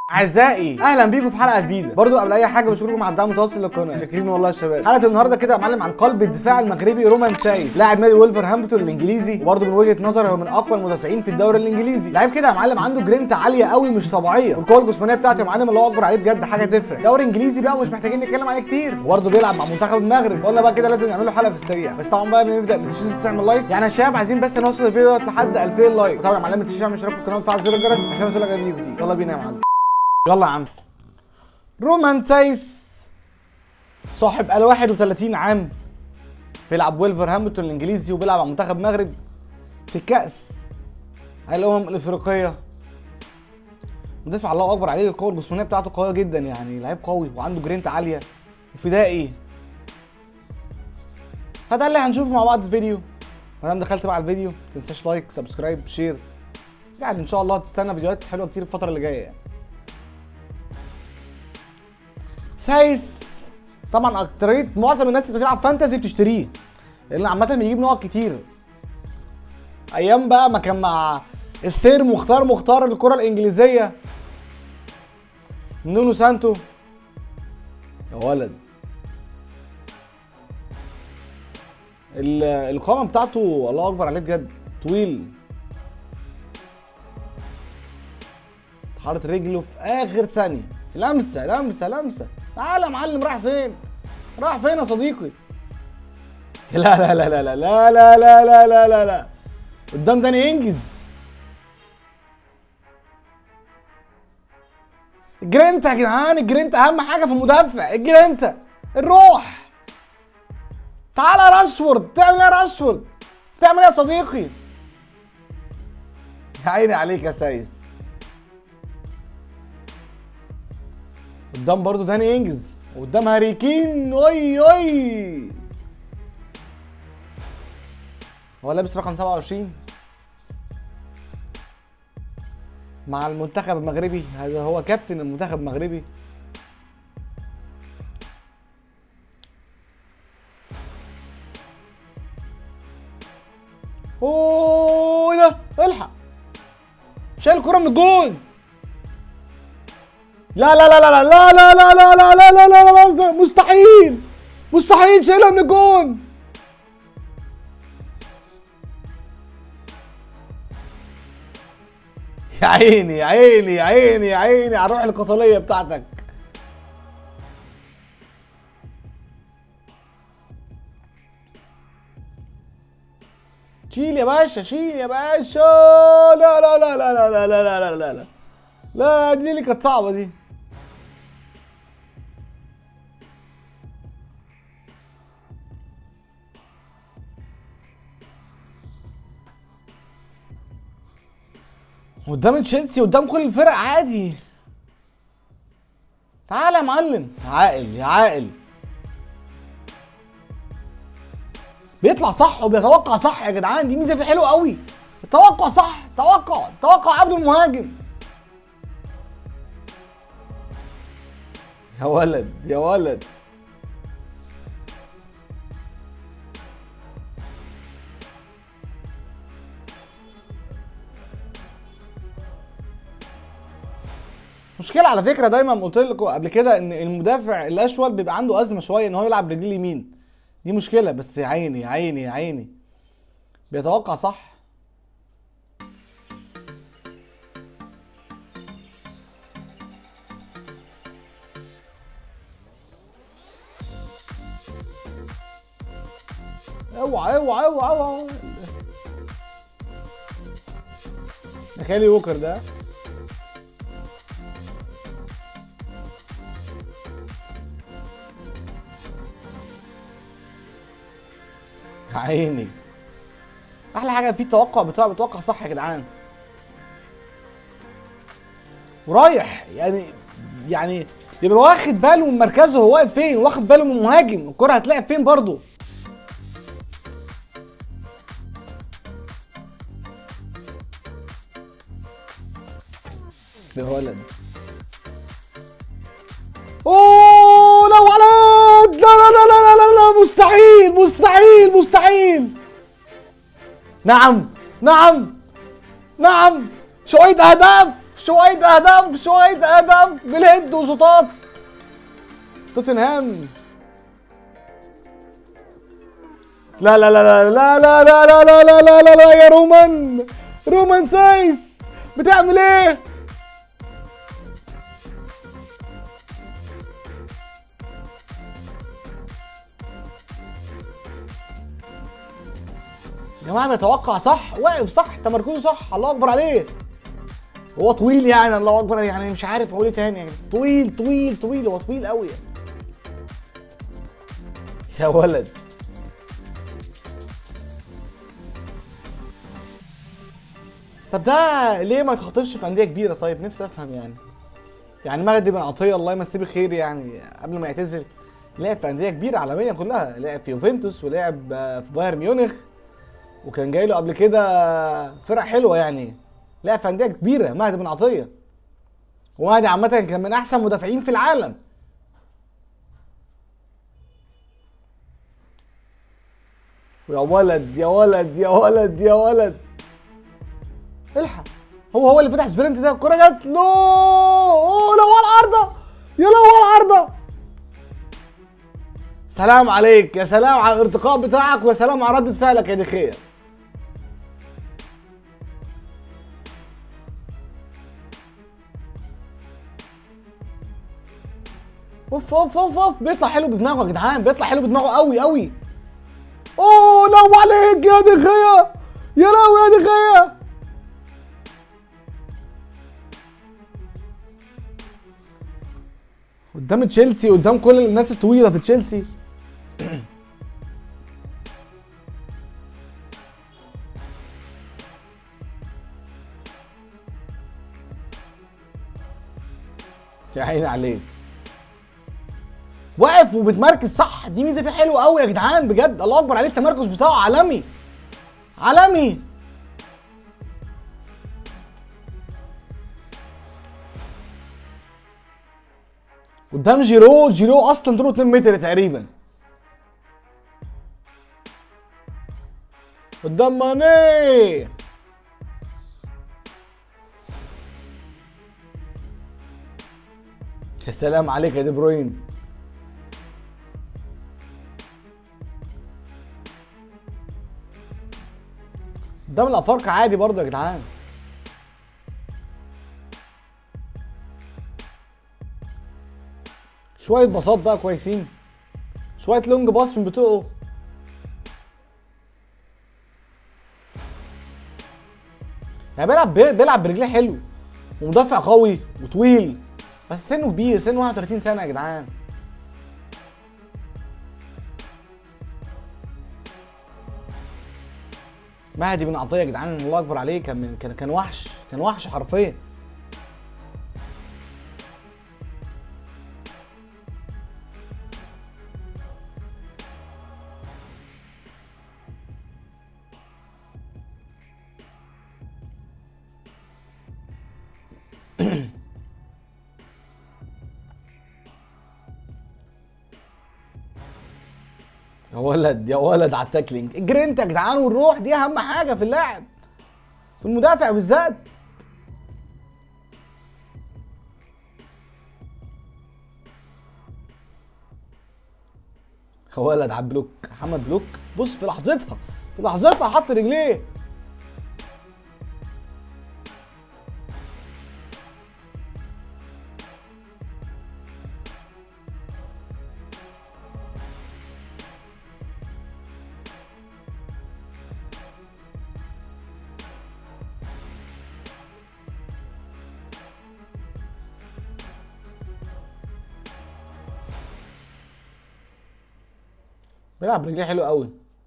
اعزائي اهلا بيكم في حلقه جديده برضو قبل اي حاجه بشكركم على الدعم المتواصل للقناه شاكرين والله يا شباب حلقه النهارده كده يا معلم عن قلب الدفاع المغربي رومان سايس لاعب نادي ولفرهامبتون الانجليزي وبرضه من وجهه نظري هو من اقوى المدافعين في الدوري الانجليزي لعيب كده يا معلم عنده جرينتا عاليه قوي مش طبيعيه والقوه الجسمانيه بتاعته يا معلم الله اكبر عليه بجد حاجه تفرق دوري انجليزي بقى مش محتاجين نتكلم عليه كتير وبرضه بيلعب مع منتخب المغرب قلنا بقى كده لازم نعمل له حلقه في السريع بس طبعا بقى بنبدا ما تنسوش تعمل لايك يعني يا شباب عايزين بس نوصل الفيديو دوت لحد 2000 لايك طبعا يا معلم ما تنسوش تعمل اشتراك في القناه وتفعل زر الجرس عشان يوصلك فيديو جديد يلا بينا يا معلم يلا يا عم رومان سايس صاحب ال 31 عام بيلعب ويلفرهامبتون الانجليزي وبيلعب على منتخب المغرب في كاس الامم الافريقيه مدافع الله اكبر عليه القوه الجسمانيه بتاعته قويه جدا يعني لعيب قوي وعنده جرينت عاليه وفدائي فده اللي هنشوفه مع بعض في الفيديو ما دام دخلت بقى على الفيديو ما تنساش لايك سبسكرايب شير يعني ان شاء الله تستنى فيديوهات حلوه كتير الفتره اللي جايه يعني سايس طبعا اكتريه معظم الناس اللي بتلعب فانتزي بتشتريه لان عامه بيجيب نقط كتير ايام بقى ما كان مع السير مختار مختار الكره الانجليزيه نونو سانتو يا ولد ال- القامه بتاعته الله اكبر عليه بجد طويل حاطط رجله في اخر ثانيه لمسه لمسه لمسه تعالى يا معلم راح فين راح فين يا صديقي لا لا لا لا لا لا لا لا لا لا لا لا قدام داني انجز الجرينتا يا جدعان الجرينتا اهم حاجه في المدافع الجرينتا الروح تعالى يا راشفورد تعمل ايه يا راشفورد تعمل ايه يا صديقي يا عيني عليك يا سايس قدام برضو داني انجز قدام هاري كين اي اي هو لابس رقم 27 مع المنتخب المغربي هذا هو كابتن المنتخب المغربي اوه إيه ده الحق شايل الكرة من الجون لا لا لا لا لا لا لا لا لا لا لا لا لا لا مستحيل مستحيل شايلها من الجون يا عيني يا عيني يا عيني يا عيني على الروح القتالية بتاعتك شيل يا باشا شيل يا باشا لا لا لا لا لا لا لا لا لا لا لا دي اللي كانت صعبة دي قدام تشيلسي قدام كل الفرق عادي تعالى يا معلم عاقل يا عاقل بيطلع صح وبيتوقع صح يا جدعان دي ميزه فيه حلوه قوي التوقع صح توقع توقع قبل المهاجم يا ولد يا ولد مشكلة على فكرة دايما قلت لكم قبل كده ان المدافع الاشول بيبقى عنده ازمة شوية ان هو يلعب رجليه اليمين دي مشكلة بس يا عيني يا عيني يا عيني بيتوقع صح اوعى اوعى اوعى اوعى ده كالي ووكر ده يا عيني احلى حاجه في التوقع بتاعه بتوقع صح يا جدعان ورايح يعني يعني بيبقى واخد باله من مركزه هو واقف فين واخد باله من المهاجم الكره هتلاقي فين برضه يا ولد اوه لا ولد لا لا لا لا لا لا مستحيل مستحيل مستحيل نعم نعم نعم شوية أهداف شويه اهداف شويه اهداف بالهيد وشوطات توتنهام لا لا لا لا لا لا لا لا لا لا لا لا لا يا رومان رومان سايس بتعمل ايه يا جماعه بيتوقع صح واقف صح تمركزه صح الله اكبر عليه هو طويل يعني الله اكبر يعني مش عارف اقول ايه تاني يعني طويل طويل طويل هو طويل قوي يعني. يا ولد طب ده ليه ما يتخاطبش في انديه كبيره طيب نفسي افهم يعني يعني مجدي بن عطيه الله يمسيه بخير يعني قبل ما يعتزل لعب في انديه كبيره عالميا كلها لعب في يوفنتوس ولعب آه، في بايرن ميونخ وكان جاي له قبل كده فرق حلوه يعني لعب في انديه كبيره مهدي بن عطيه ومهدي عامه كان من احسن مدافعين في العالم يا ولد يا ولد يا ولد يا ولد الحق هو هو اللي فتح سبرنت ده الكرة جت له اوه لو على العارضة يا لو على العارضة سلام عليك يا سلام على الارتقاء بتاعك ويا سلام على ردة فعلك يا دخية اوف اوف اوف اوف بيطلع حلو بدماغه يا جدعان بيطلع حلو بدماغه قوي قوي اوه لو عليك يا دخية يا لو يا دخية قدام تشيلسي قدام كل الناس الطويله في تشيلسي يا عيني عليك واقف وبتمركز صح دي ميزه فيه حلوه قوي يا جدعان بجد الله اكبر عليه التمركز بتاعه عالمي عالمي قدام جيرو جيرو اصلا طوله 2 متر تقريبا قدام ماني يا سلام عليك يا دي بروين قدام الافارقه عادي برضه يا جدعان شويه باصات بقى كويسين شويه لونج باص من بتوعه يعني بيلعب بيلعب برجليه حلو ومدافع قوي وطويل بس سنه كبير سنه 31 سنه يا جدعان مهدي بن عطيه يا جدعان الله اكبر عليه كان من كان كان وحش كان وحش حرفيا يا ولد يا ولد على التاكلينج الجرينت يا جدعان والروح دي اهم حاجه في اللاعب في المدافع بالذات يا ولد على البلوك محمد بلوك بص في لحظتها في لحظتها حط رجليه بيلعب برجليه حلو قوي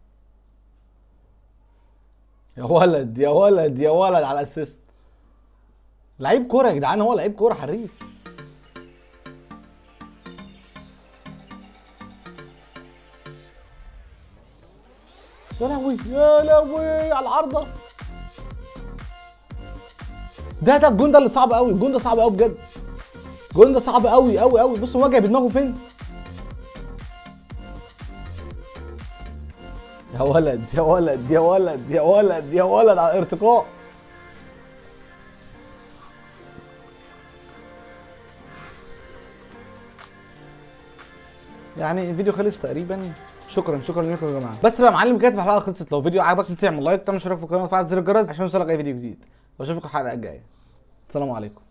يا ولد يا ولد يا ولد على الاسيست لعيب كوره يا جدعان هو لعيب كوره حريف يا لهوي يا لهوي على العارضه ده ده الجون ده اللي صعب قوي الجون ده صعب قوي بجد الجون ده صعب قوي قوي قوي بص هو جاي بدماغه فين يا ولد يا ولد يا ولد يا ولد يا ولد على الارتقاء يعني الفيديو خلص تقريبا شكرا شكرا لكم يا جماعه بس بقى يا معلم كده الحلقه خلصت لو فيديو عجبك تعمل لايك تعمل اشتراك في القناه وتفعل زر الجرس عشان يوصلك اي فيديو جديد واشوفكم الحلقه الجايه السلام عليكم